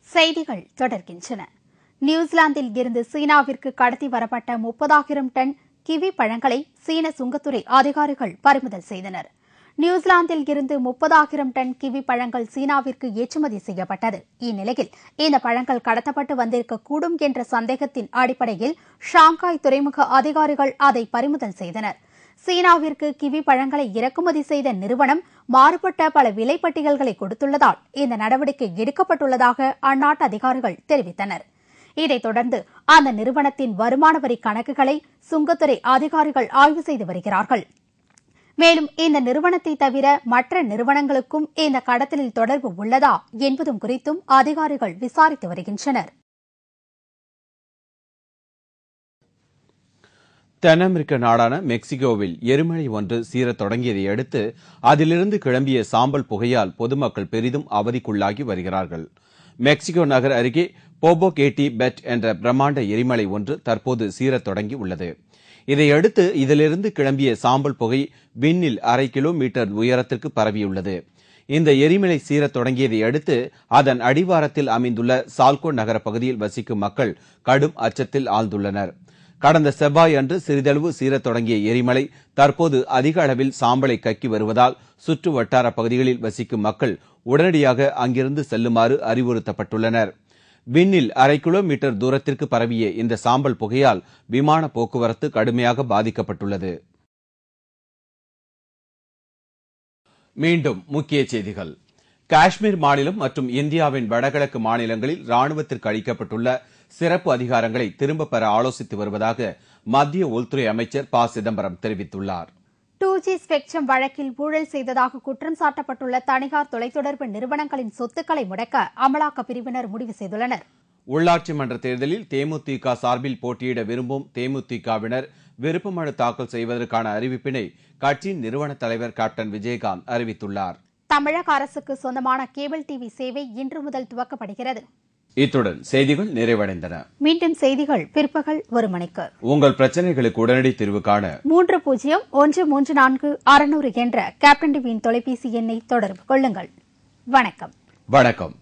செய்திகள் தொடர்கின்றன நியூசிலாந்தில் இருந்து சீனாவிற்கு கடத்தி வரப்பட்ட முப்பதாயிரம் டன் கிவி பழங்களை சீன சுங்கத்துறை அதிகாரிகள் பறிமுதல் செய்தனர் நியூசிலாந்தில் இருந்து முப்பதாயிரம் டன் கிவி பழங்கள் சீனாவிற்கு ஏற்றுமதி செய்யப்பட்டது இந்நிலையில் இந்த பழங்கள் கடத்தப்பட்டு வந்திருக்கக்கூடும் என்ற சந்தேகத்தின் அடிப்படையில் ஷாங்காய் துறைமுக அதிகாரிகள் அதை பறிமுதல் செய்தனர் சீனாவிற்கு கிவி பழங்களை இறக்குமதி செய்த நிறுவனம் மாறுபட்ட பல விலைப்பட்டியல்களை கொடுத்துள்ளதால் இந்த நடவடிக்கை எடுக்கப்பட்டுள்ளதாக அந்நாட்டு அதிகாரிகள் தெரிவித்தனர் இதைத் தொடர்ந்து அந்த நிறுவனத்தின் வருமான வரி கணக்குகளை சுங்கத்துறை அதிகாரிகள் ஆய்வு செய்து வருகிறார்கள் மேலும் இந்த நிறுவனத்தை தவிர மற்ற நிறுவனங்களுக்கும் இந்த கடத்தலில் தொடர்பு உள்ளதா என்பதும் குறித்தும் அதிகாரிகள் விசாரித்து வருகின்றனர் தென் அமெரிக்க நாடான மெக்சிகோவில் எரிமலை ஒன்று சீரத் தொடங்கியதை அடுத்து அதிலிருந்து கிளம்பிய சாம்பல் புகையால் பொதுமக்கள் பெரிதும் அவதிக்குள்ளாகி வருகிறார்கள் மெக்சிகோ நகர் அருகே போபோகேட்டி பெட் என்ற பிரம்மாண்ட எரிமலை ஒன்று தற்போது சீரத் தொடங்கி உள்ளது இதையடுத்து இதிலிருந்து கிளம்பிய சாம்பல் புகை விண்ணில் அரை கிலோமீட்டர் உயரத்திற்கு பரவியுள்ளது இந்த எரிமலை சீரத் தொடங்கியதை அடுத்து அதன் அடிவாரத்தில் அமைந்துள்ள சால்கோ நகர பகுதியில் வசிக்கும் மக்கள் கடும் அச்சத்தில் ஆழ்ந்துள்ளனர் கடந்த செவ்வாய் அன்று சிறிதளவு சீரத் தொடங்கிய எரிமலை தற்போது அதிக அளவில் சாம்பலை கக்கி வருவதால் சுற்று வட்டார பகுதிகளில் வசிக்கும் மக்கள் உடனடியாக அங்கிருந்து செல்லுமாறு அறிவுறுத்தப்பட்டுள்ளனர் விண்ணில் அரை கிலோமீட்டர் தூரத்திற்கு பரவிய இந்த சாம்பல் புகையால் விமான போக்குவரத்து கடுமையாக பாதிக்கப்பட்டுள்ளது மீண்டும் முக்கிய செய்திகள் காஷ்மீர் மாநிலம் மற்றும் இந்தியாவின் வடகிழக்கு மாநிலங்களில் ராணுவத்திற்கு அளிக்கப்பட்டுள்ள சிறப்பு அதிகாரங்களை திரும்பப் பெற ஆலோசித்து வருவதாக மத்திய உள்துறை அமைச்சர் ப சிதம்பரம் தெரிவித்துள்ளார் டூ ஜி ஸ்பெக்ட்ரம் வழக்கில் ஊழல் செய்ததாக குற்றம் சாட்டப்பட்டுள்ள தனியார் தொலைத்தொடர்பு நிறுவனங்களின் சொத்துக்களை முடக்க அமலாக்க பிரிவினர் முடிவு செய்துள்ளனர் உள்ளாட்சி மன்ற தேர்தலில் தேமுதிக சார்பில் போட்டியிட விரும்பும் தேமுதிகவினர் விருப்ப மனு தாக்கல் செய்வதற்கான அறிவிப்பினை கட்சியின் நிறுவன தலைவர் கேப்டன் விஜயகாந்த் அறிவித்துள்ளார் தமிழக அரசுக்கு சொந்தமான கேபிள் டிவி சேவை இன்று முதல் துவக்கப்படுகிறது இத்துடன் செய்திகள் நிறைவடைந்தன மீண்டும் செய்திகள் பிற்பகல் ஒரு மணிக்கு உங்கள் பிரச்சனைகளுக்கு உடனடி தீர்வு காண மூன்று பூஜ்ஜியம் ஒன்று மூன்று நான்கு அறுநூறு என்ற கேப்டன் டிவியின் தொலைபேசி எண்ணை தொடர்பு கொள்ளுங்கள் வணக்கம் வணக்கம்